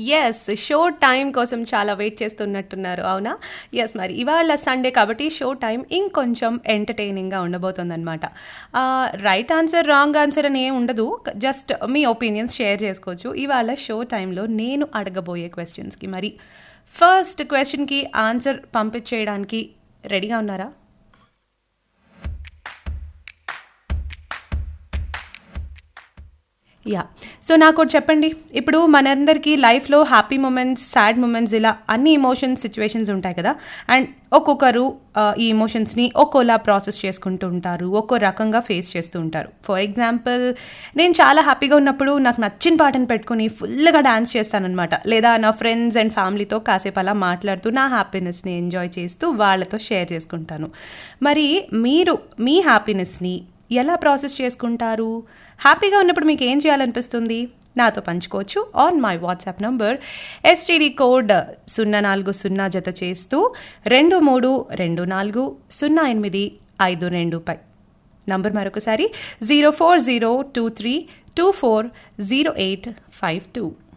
yes show time కోసం చాలా wait చేస్తున్నట్టున్నారు అవునా ఎస్ మరి ఇవాళ సండే కాబట్టి షో టైం ఇంకొంచెం ఎంటర్టైనింగ్గా ఉండబోతుందన్నమాట రైట్ ఆన్సర్ రాంగ్ ఆన్సర్ అని ఏం ఉండదు జస్ట్ మీ ఒపీనియన్స్ షేర్ చేసుకోవచ్చు ఇవాళ షో టైంలో నేను అడగబోయే క్వశ్చన్స్కి మరి ఫస్ట్ క్వశ్చన్కి ఆన్సర్ పంపించేయడానికి రెడీగా ఉన్నారా యా సో నాకు ఒకటి చెప్పండి ఇప్పుడు మనందరికీ లైఫ్లో హ్యాపీ మూమెంట్స్ సాడ్ మూమెంట్స్ ఇలా అన్ని ఇమోషన్స్ సిచ్యువేషన్స్ ఉంటాయి కదా అండ్ ఒక్కొక్కరు ఆ, ఈ ఇమోషన్స్ని ఒక్కోలా ప్రాసెస్ చేసుకుంటూ ఉంటారు ఒక్కో రకంగా ఫేస్ చేస్తూ ఉంటారు ఫర్ ఎగ్జాంపుల్ నేను చాలా హ్యాపీగా ఉన్నప్పుడు నాకు నచ్చిన పాటను పెట్టుకుని ఫుల్గా డాన్స్ చేస్తానన్నమాట లేదా నా ఫ్రెండ్స్ అండ్ ఫ్యామిలీతో కాసేపు అలా మాట్లాడుతూ నా హ్యాపీనెస్ని ఎంజాయ్ చేస్తూ వాళ్ళతో షేర్ చేసుకుంటాను మరి మీరు మీ హ్యాపీనెస్ని ఎలా ప్రాసెస్ చేసుకుంటారు హ్యాపీగా ఉన్నప్పుడు మీకు ఏం చేయాలనిపిస్తుంది నాతో పంచుకోవచ్చు on my WhatsApp number STD code సున్నా నాలుగు సున్నా జత చేస్తూ రెండు మూడు రెండు నాలుగు సున్నా ఎనిమిది ఐదు రెండుపై నంబర్ మరొకసారి zero four zero two three two four zero eight five two